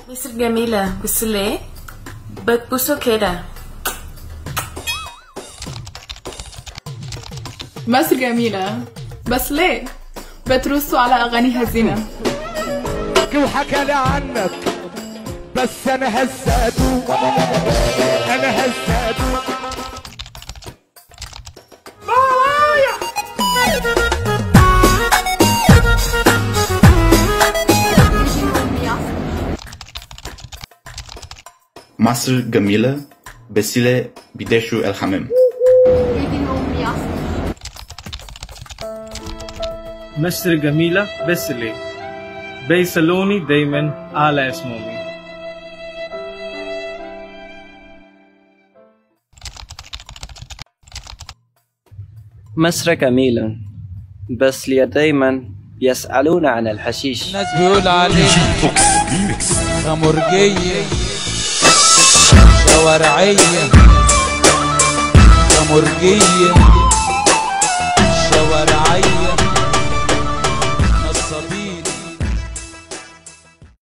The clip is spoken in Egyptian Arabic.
مصر جميلة بس ليه بتبصوا كده مصر جميلة بس ليه بترصوا على أغاني حزينة وحكى لي عنك بس انا هزاته انا هزاته مصر جميلة بس ليه بيدشوا الحمام مصر جميلة بس ليه بيسألوني دايما على اسمهم مصر جميلة بس لي دايما يسألون عن الحشيش الناس بيقول عليه خمرجية شوارعية خمرجية